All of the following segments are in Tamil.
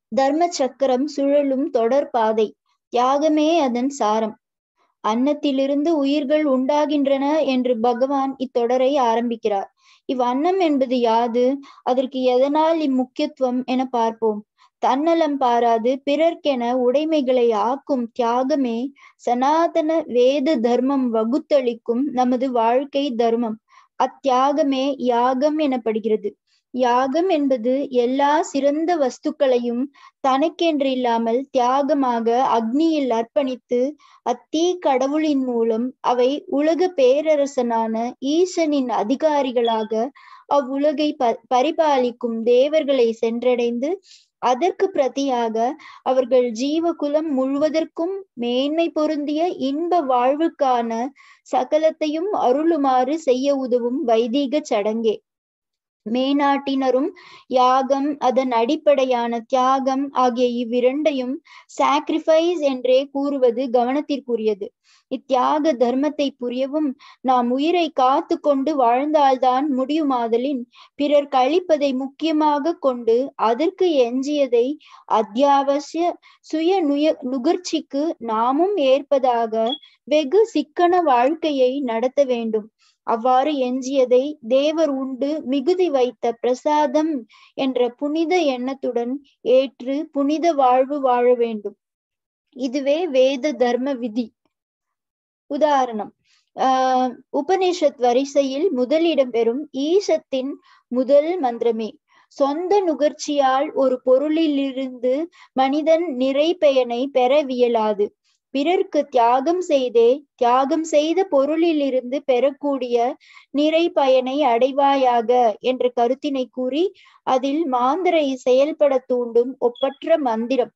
தர்ம சக்கரம் சுழலும் தொடர் பாதை தியாகமே அதன் சாரம் அன்னத்திலிருந்து உயிர்கள் உண்டாகின்றன என்று பகவான் இத்தொடரை ஆரம்பிக்கிறார் இவ் அன்னம் என்பது யாது அதற்கு எதனால் இம்முக்கியத்துவம் என பார்ப்போம் தன்னலம் பாராது பிறர்க்கென உடைமைகளை ஆக்கும் தியாகமே சனாதன வேத தர்மம் வகுத்தளிக்கும் நமது வாழ்க்கை தர்மம் அத்தியாகமே யாகம் எனப்படுகிறது யாகம் என்பது எல்லா சிறந்த வஸ்துக்களையும் தனக்கென்று இல்லாமல் தியாகமாக அக்னியில் அர்ப்பணித்து அத்தீ கடவுளின் மூலம் அவை உலக பேரரசனான ஈசனின் அதிகாரிகளாக அவ்வுலகை ப பரிபாலிக்கும் தேவர்களை சென்றடைந்து அதற்கு பிரதியாக அவர்கள் ஜீவகுலம் முழுவதற்கும் மேன்மை பொருந்திய இன்ப வாழ்வுக்கான சகலத்தையும் அருளுமாறு செய்ய உதவும் வைதீக சடங்கே மேனாட்டினரும் யாகம் அதன் அடிப்படையான தியாகம் ஆகிய இவ்விரண்டையும் சாக்ரிஃபைஸ் என்றே கூறுவது கவனத்திற்குரியது இத்தியாக தர்மத்தை புரியவும் நாம் உயிரை காத்து கொண்டு வாழ்ந்தால்தான் முடியுமாதலின் பிறர் கழிப்பதை முக்கியமாக கொண்டு அதற்கு எஞ்சியதை அத்தியாவசிய சுய நுய நுகர்ச்சிக்கு நாமும் ஏற்பதாக வெகு சிக்கன வாழ்க்கையை நடத்த வேண்டும் அவ்வாறு எஞ்சியதை தேவர் உண்டு மிகுதி வைத்த பிரசாதம் என்ற புனித எண்ணத்துடன் ஏற்று புனித வாழ்வு வாழ வேண்டும் இதுவே வேத தர்ம விதி உதாரணம் ஆஹ் உபனிஷத் வரிசையில் முதலிடம் பெறும் ஈசத்தின் முதல் மந்திரமே சொந்த நுகர்ச்சியால் ஒரு பொருளிலிருந்து மனிதன் நிறை பயனை பெறவியலாது பிறர்க்கு தியாகம் செய்தே தியாகம் செய்த பொருளிலிருந்து பெறக்கூடிய நிறை பயனை அடைவாயாக என்ற கருத்தினை கூறி அதில் மாந்தரை செயல்பட தூண்டும் ஒப்பற்ற மந்திரம்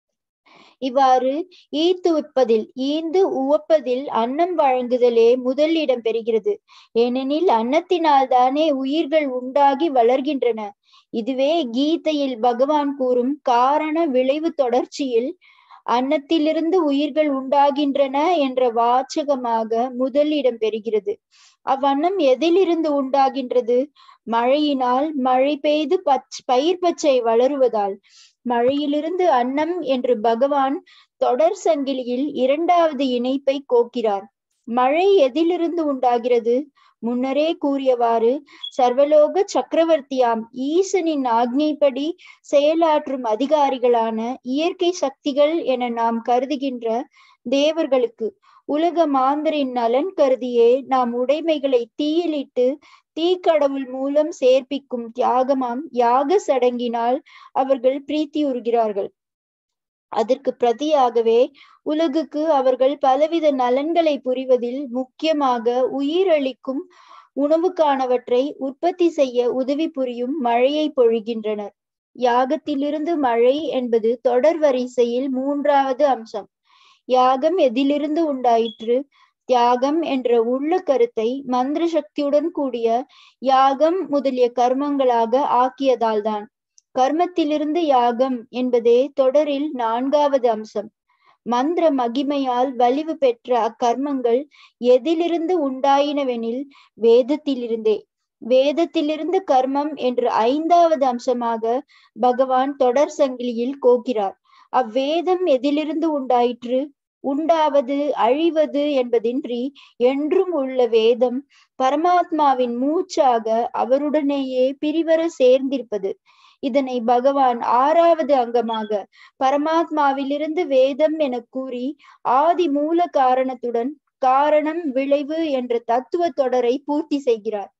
இவ்வாறு ஈத்து விப்பதில் ஈந்து உவப்பதில் அன்னம் வழங்குதலே முதல் இடம் பெறுகிறது ஏனெனில் அன்னத்தினால் தானே உயிர்கள் உண்டாகி வளர்கின்றன இதுவே கீதையில் பகவான் கூறும் காரண விளைவு தொடர்ச்சியில் அன்னத்திலிருந்து உயிர்கள் உண்டாகின்றன என்ற வாச்சகமாக முதல் இடம் பெறுகிறது அவ்வண்ணம் எதிலிருந்து உண்டாகின்றது மழையினால் மழை பெய்து பச் பயிர் பச்சை வளருவதால் மழையிலிருந்து அன்னம் என்று பகவான் தொடர் சங்கிலியில் இரண்டாவது இணைப்பை கோக்கிறார் மழை எதிலிருந்து உண்டாகிறது முன்னரே கூறியவாறு சர்வலோக சக்கரவர்த்தியாம் ஈசனின் ஆக்ஞைப்படி செயலாற்றும் அதிகாரிகளான இயற்கை சக்திகள் என நாம் கருதுகின்ற தேவர்களுக்கு உலக மாந்தரின் நலன் கருதியே நாம் உடைமைகளை தீயிலிட்டு தீக்கடவுள் மூலம் சேர்ப்பிக்கும் தியாகமாம் யாக சடங்கினால் அவர்கள் பிரீத்தியுறுகிறார்கள் அதற்கு பிரதியாகவே உலகுக்கு அவர்கள் பலவித நலன்களை புரிவதில் முக்கியமாக உயிரளிக்கும் உணவுக்கானவற்றை உற்பத்தி செய்ய உதவி புரியும் மழையை பொழிகின்றனர் யாகத்திலிருந்து மழை என்பது தொடர் வரிசையில் மூன்றாவது அம்சம் யாகம் எதிலிருந்து உண்டாயிற்று தியாகம் என்ற உள்ள கருத்தை மந்திர சக்தியுடன் கூடிய யாகம் முதலிய கர்மங்களாக ஆக்கியதால்தான் கர்மத்திலிருந்து யாகம் என்பதே தொடரில் நான்காவது அம்சம் மந்திர மகிமையால் வலிவு பெற்ற அக்கர்மங்கள் எதிலிருந்து உண்டாயினவெனில் வேதத்திலிருந்தே வேதத்திலிருந்து கர்மம் என்று ஐந்தாவது அம்சமாக பகவான் தொடர் சங்கிலியில் கோக்கிறார் அவ்வேதம் எதிலிருந்து உண்டாயிற்று உண்டாவது அழிவது என்பதின்றி என்றும் உள்ள வேதம் பரமாத்மாவின் மூச்சாக அவருடனேயே பிரிவர சேர்ந்திருப்பது இதனை பகவான் ஆறாவது அங்கமாக பரமாத்மாவிலிருந்து வேதம் என கூறி ஆதி மூல காரணத்துடன் காரணம் விளைவு என்ற தத்துவ தொடரை பூர்த்தி செய்கிறார்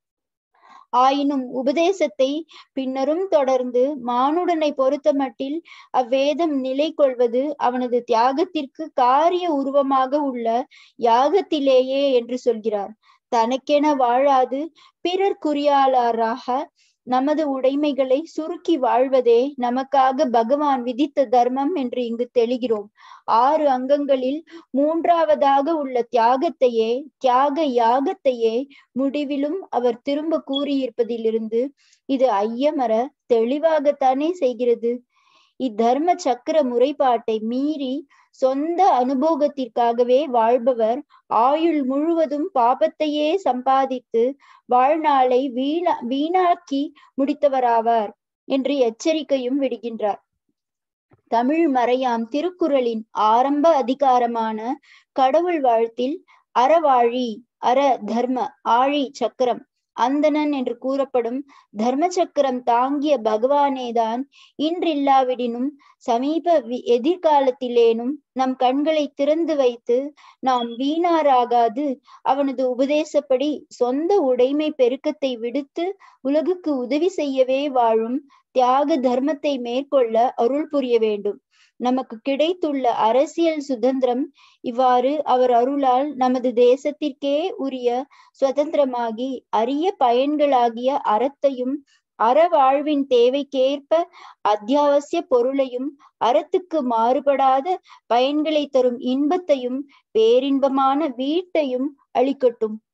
ஆயினும் உபதேசத்தை பின்னரும் தொடர்ந்து மானுடனை பொறுத்தமட்டில் அவ்வேதம் நிலை கொள்வது அவனது தியாகத்திற்கு காரிய உருவமாக உள்ள யாகத்திலேயே என்று சொல்கிறார் தனக்கென வாழாது பிறர் குறியாளராக நமது உடைமைகளை சுருக்கி வாழ்வதே நமக்காக பகவான் விதித்த தர்மம் என்று இங்கு தெளிகிறோம் ஆறு அங்கங்களில் மூன்றாவதாக உள்ள தியாகத்தையே தியாக யாகத்தையே முடிவிலும் அவர் திரும்ப கூறியிருப்பதிலிருந்து இது ஐயமர தெளிவாகத்தானே செய்கிறது இத்தர்ம சக்கர முறைப்பாட்டை மீறி சொந்த அனுபோகத்திற்காகவே வாழ்பவர் ஆயுள் முழுவதும் பாபத்தையே சம்பாதித்து வாழ்நாளை வீணா வீணாக்கி முடித்தவராவார் என்று எச்சரிக்கையும் விடுகின்றார் தமிழ் மறையாம் திருக்குறளின் ஆரம்ப அதிகாரமான கடவுள் வாழ்த்தில் அறவாழி அற தர்ம ஆழி சக்கரம் அந்தணன் என்று கூறப்படும் தர்ம சக்கரம் தாங்கிய பகவானேதான் இன்றில்லாவிடினும் சமீப எதிர்காலத்திலேனும் நம் கண்களை திறந்து வைத்து நாம் வீணாராகாது அவனது உபதேசப்படி சொந்த உடைமை பெருக்கத்தை விடுத்து உலகுக்கு உதவி செய்யவே வாழும் தியாக தர்மத்தை மேற்கொள்ள அருள் புரிய வேண்டும் நமக்கு கிடைத்துள்ள அரசியல் சுதந்திரம் இவ்வாறு அவர் அருளால் நமது தேசத்திற்கே உரிய சுதந்திரமாகி அரிய பயன்களாகிய அறத்தையும் அறவாழ்வின் தேவைக்கேற்ப அத்தியாவசிய பொருளையும் அறத்துக்கு மாறுபடாத பயன்களை தரும் இன்பத்தையும் பேரின்பமான வீட்டையும் அளிக்கட்டும்